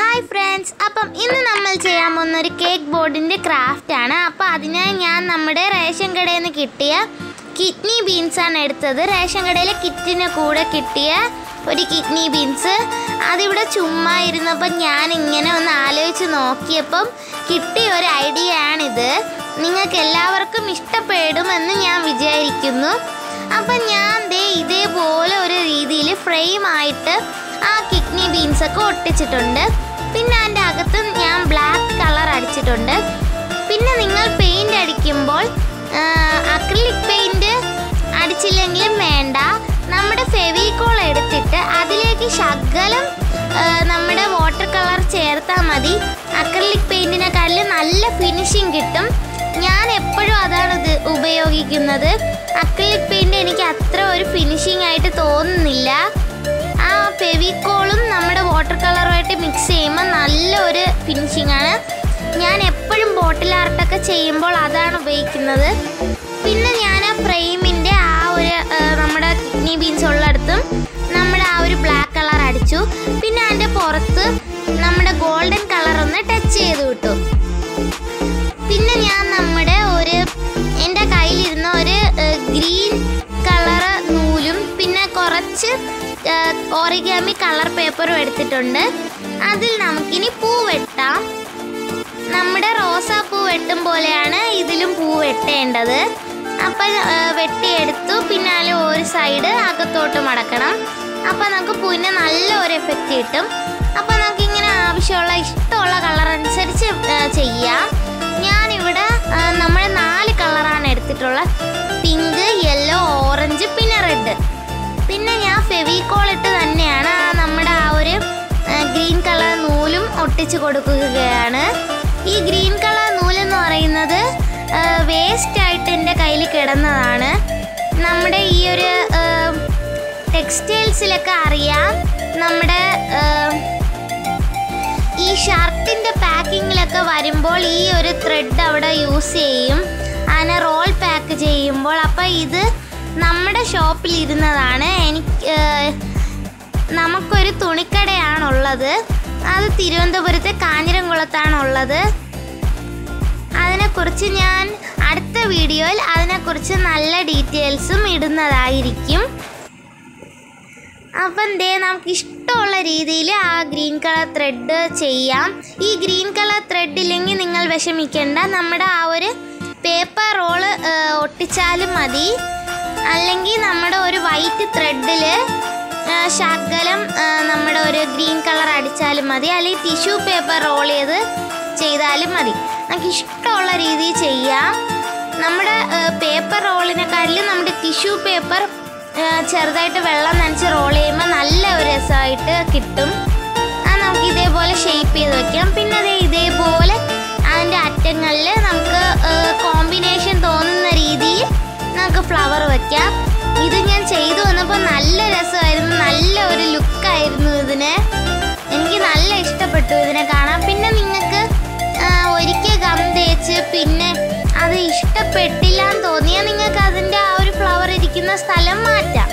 hi friends അപ്പം ഇന്ന് നമ്മൾ ചെയ്യാൻ പോകുന്ന ഒരു കേക്ക് ബോർഡിൻ്റെ ക്രാഫ്റ്റ് ആണ് അപ്പോൾ അതിനായി ഞാൻ നമ്മുടെ റേഷൻ കടയിൽ നിന്ന് കിട്ടിയ കിഡ്നി ബീൻസ് ആണ് എടുത്തത് റേഷൻ കടയിലെ കിറ്റിന് കൂടെ കിട്ടിയ ഒരു കിഡ്നി ബീൻസ് അതിവിടെ ചുമ്മാ ഇരുന്നപ്പോൾ ഞാൻ ഇങ്ങനെ ഒന്ന് ആലോചിച്ച് നോക്കിയപ്പം കിട്ടിയ ഒരു ഐഡിയ ആണിത് നിങ്ങൾക്ക് എല്ലാവർക്കും ഇഷ്ടപ്പെടുമെന്ന് ഞാൻ വിചാരിക്കുന്നു അപ്പം ഞാൻ ദേ ഇതേപോലെ ഒരു രീതിയിൽ ഫ്രെയിം ആയിട്ട് ആ കിഡ്നി ബീൻസ് ഒക്കെ ഒട്ടിച്ചിട്ടുണ്ട് പിന്നെ അതിൻ്റെ അകത്ത് ഞാൻ ബ്ലാക്ക് കളർ അടിച്ചിട്ടുണ്ട് പിന്നെ നിങ്ങൾ പെയിന്റ് അടിക്കുമ്പോൾ അക്രിലിക് പെയിന്റ് അടിച്ചില്ലെങ്കിലും വേണ്ട നമ്മുടെ ഫെവിക്കോൾ എടുത്തിട്ട് അതിലേക്ക് ശകലം ആ, നമ്മുടെ വാട്ടർ കളർ ചേർത്താൽ മതി അക്രിലിക് പെയിന്റിനെക്കാട്ടിൽ നല്ല ഫിനിഷിങ് കിട്ടും ഞാൻ എപ്പോഴും അതാണ് ഇത് ഉപയോഗിക്കുന്നത് അക്രിലിക് പെയിന്റ് എനിക്ക് അത്ര ഒരു ഫിനിഷിംഗ് ആയിട്ട് തോന്നുന്നില്ല ആ ഫെവിക്കോളും നമ്മുടെ വാട്ടർ കളറുമായിട്ട് മിക്സ് ചെയ്യുമ്പോൾ നല്ല ഒരു ഫിനിഷിംഗ് ആണ് ഞാൻ എപ്പോഴും ബോട്ടിൽ ആർട്ടൊക്കെ ചെയ്യുമ്പോൾ അതാണ് ഉപയോഗിക്കുന്നത് പിന്നെ ഞാൻ ആ ഫ്രെയിമിൻ്റെ ആ ഒരു ആ, നമ്മുടെ കിഡ്നി ബീൻസ് ഉള്ളിടത്തും നമ്മുടെ ആ ഒരു ബ്ലാക്ക് കളർ അടിച്ചു പിന്നെ അതിൻ്റെ പുറത്ത് നമ്മുടെ ഗോൾഡൻ കളർ ഒന്ന് ടച്ച് ചെയ്ത് വിട്ടു പിന്നെ ഞാൻ നമ്മുടെ ഒരു എൻ്റെ കയ്യിലിരുന്ന ഒരു ഗ്രീൻ കളർ നൂലും പിന്നെ കുറച്ച് ഓറിഗാമി കളർ പേപ്പറും എടുത്തിട്ടുണ്ട് അതിൽ നമുക്കിനി പൂ വെട്ടാം നമ്മുടെ റോസാപ്പൂ വെട്ടും പോലെയാണ് ഇതിലും പൂ വെട്ടേണ്ടത് അപ്പം വെട്ടിയെടുത്തു പിന്നെ അതിൽ ഒരു സൈഡ് അകത്തോട്ട് മടക്കണം അപ്പം നമുക്ക് പൂവിന് നല്ല ഒരു എഫക്റ്റ് കിട്ടും അപ്പം നമുക്ക് ഇങ്ങനെ ആവശ്യമുള്ള ഇഷ്ടമുള്ള കളർ അനുസരിച്ച് ആ, ചെയ്യാം ഞാനിവിടെ ആ, നമ്മൾ നാല് കളറാണ് എടുത്തിട്ടുള്ളത് പിങ്ക് യെല്ലോ ഓറഞ്ച് പിന്നെ റെഡ് പിന്നെ ഞാൻ ഫെവിക്കോൾ ഇട്ട് തന്നെയാണ് ആ നമ്മുടെ ആ ഒരു ഗ്രീൻ കളർ നൂലും ഒട്ടിച്ച് കൊടുക്കുകയാണ് ഈ ഗ്രീൻ കളർ നൂലെന്ന് പറയുന്നത് വേസ്റ്റ് ആയിട്ട് എൻ്റെ കയ്യിൽ കിടന്നതാണ് നമ്മുടെ ഈ ഒരു ടെക്സ്റ്റൈൽസിലൊക്കെ അറിയാം നമ്മുടെ ആ, ഈ ഷർട്ടിൻ്റെ പാക്കിങ്ങിലൊക്കെ വരുമ്പോൾ ഈ ഒരു ത്രെഡ് അവിടെ യൂസ് ചെയ്യും അതിനെ റോൾ പാക്ക് ചെയ്യുമ്പോൾ അപ്പോൾ ഇത് നമ്മുടെ ഷോപ്പിൽ ഇരുന്നതാണ് എനിക്ക് ഏഹ്, നമുക്കൊരു തുണിക്കടയാണുള്ളത് അത് തിരുവനന്തപുരത്തെ കാഞ്ഞിരംകുളത്താണുള്ളത് അതിനെക്കുറിച്ച് ഞാൻ അടുത്ത വീഡിയോയിൽ അതിനെക്കുറിച്ച് നല്ല ഡീറ്റെയിൽസും ഇടുന്നതായിരിക്കും അപ്പം ദേ നമുക്ക് ഇഷ്ടമുള്ള രീതിയിൽ ആ ഗ്രീൻ കളർ ത്രെഡ് ചെയ്യാം ഈ ഗ്രീൻ കളർ ത്രെഡ് ഇല്ലെങ്കിൽ നിങ്ങൾ വിഷമിക്കേണ്ട നമ്മുടെ ആ ഒരു പേപ്പർ റോള് ഒട്ടിച്ചാലും മതി അല്ലെങ്കിൽ നമ്മുടെ ഒരു വൈറ്റ് ത്രെഡിൽ ശകലം ആ, നമ്മുടെ ഒരു ഗ്രീൻ കളർ അടിച്ചാലും മതി അല്ലെങ്കിൽ ടിഷ്യൂ പേപ്പർ റോൾ ചെയ്ത് ചെയ്താലും മതി നമുക്ക് ഇഷ്ടമുള്ള രീതിയിൽ ചെയ്യാം നമ്മുടെ പേപ്പർ റോളിനെക്കാട്ടിലും നമ്മുടെ ടിഷ്യൂ പേപ്പർ ചെറുതായിട്ട് വെള്ളം നനച്ച് റോൾ ചെയ്യുമ്പോൾ നല്ല ഒരു രസമായിട്ട് കിട്ടും അത് നമുക്ക് ഇതേപോലെ ഷേപ്പ് ചെയ്ത് വെക്കാം പിന്നെ ദേ ഇതേപോലെ അതിൻ്റെ അറ്റങ്ങളിൽ നമുക്ക് കോമ്പിനേഷൻ തോന്നുന്ന രീതിയിൽ നമുക്ക് ഫ്ലവർ വെക്കാം ഇത് ഞാൻ ചെയ്തു വന്നപ്പോൾ നല്ല രസമായിരുന്നു നല്ല ഒരു ലുക്കായിരുന്നു ഇതിന് എനിക്ക് നല്ല ഇഷ്ടപ്പെട്ടു ഇതിനെ കാണാൻ പിന്നെ നിങ്ങൾക്ക് ഒരിക്കൽ ഗം തേച്ച് പിന്നെ അത് ഇഷ്ടപ്പെട്ടില്ല എന്ന് തോന്നിയാൽ നിങ്ങൾക്ക് അതിൻ്റെ ആ ഒരു ഫ്ലവർ ഇരിക്കുന്ന സ്ഥലം മാറ്റാം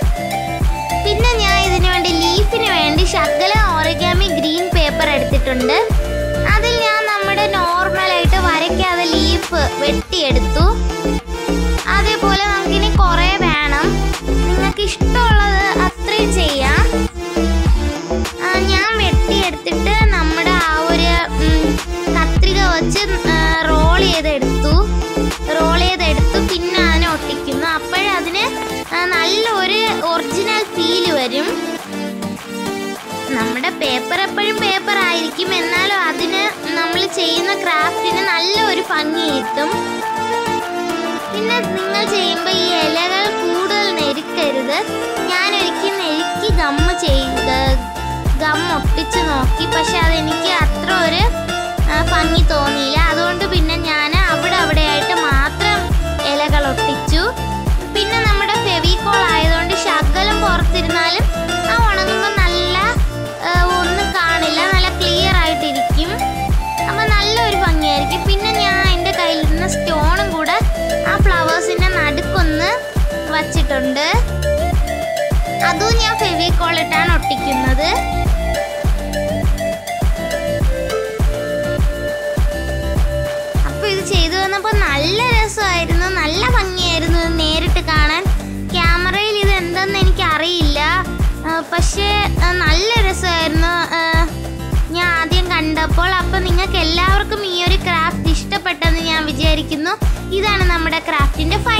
പിന്നെ ഞാൻ ഇതിനു വേണ്ടി ലീഫിന് വേണ്ടി ശകല ഓറിഗാമി ഗ്രീൻ പേപ്പർ എടുത്തിട്ടുണ്ട് അതിൽ ഞാൻ നമ്മുടെ നോർമലായിട്ട് വരയ്ക്കാതെ ലീഫ് വെട്ടിയെടുത്തു അതേപോലെ നമുക്കിനി കുറേ വേണം നിങ്ങൾക്ക് ഇഷ്ടമുള്ളത് അത്രയും ചെയ്യാം ആ, ഞാൻ വെട്ടിയെടുത്തിട്ട് നമ്മുടെ ആ ഒരു ഉം, കത്രിക വെച്ച് റോൾ ചെയ്തെടുത്തു റോൾ ചെയ്തെടുത്തു പിന്നെ അതിനെ ഒട്ടിക്കുന്നു അപ്പോഴതിന് നല്ലൊരു ഒറിജിനൽ ഫീല് വരും നമ്മുടെ പേപ്പർ എപ്പോഴും പേപ്പർ ആയിരിക്കും എന്നാലും അതിന് നമ്മൾ ചെയ്യുന്ന ക്രാഫ്റ്റിന് നല്ല ഒരു ഭംഗി കിട്ടും പിന്നെ നിങ്ങൾ ചെയ്യുമ്പോൾ ഈ ഇലകൾ കൂടുതൽ നെരുക്കരുത് ഞാൻ ഒരിക്കൽ നെരുക്കി ഗമ്മ് ചെയ്ത് ഗം ഒട്ടിച്ച് നോക്കി പക്ഷെ അതെനിക്ക് അത്ര ഒരു ആ, ഭംഗി തോന്നിയില്ല അതുകൊണ്ട് പിന്നെ ഞാൻ അവിടെ അവിടെയായിട്ട് മാത്രം ഇലകൾ ഒട്ടിച്ചു പിന്നെ നമ്മുടെ ഫെവിക്കോൾ ആയതുകൊണ്ട് ശകലം പുറത്തിരുന്നാലും ആ ഉണങ്ങുമ്പോൾ നല്ല ആ, ഒന്നും കാണില്ല നല്ല ക്ലിയർ ആയിട്ടിരിക്കും അപ്പം നല്ലൊരു ഭംഗിയായിരിക്കും പിന്നെ ഞാൻ എൻ്റെ കയ്യിലിരുന്ന സ്റ്റോണും കൂടെ ആ ഫ്ലവേഴ്സിൻ്റെ നടുക്കൊന്ന് വച്ചിട്ടുണ്ട് അതും ഞാൻ ഫെവിക്കോൾ ഇട്ടാണ് ഒട്ടിക്കുന്നത് പക്ഷേ ആ, നല്ല രസമായിരുന്നു ആ, ഞാൻ ആദ്യം കണ്ടപ്പോൾ അപ്പോൾ നിങ്ങൾക്ക് എല്ലാവർക്കും ഈ ഒരു ക്രാഫ്റ്റ് ഇഷ്ടപ്പെട്ടെന്ന് ഞാൻ വിചാരിക്കുന്നു ഇതാണ് നമ്മുടെ ക്രാഫ്റ്റിൻ്റെ ഫൈനൽ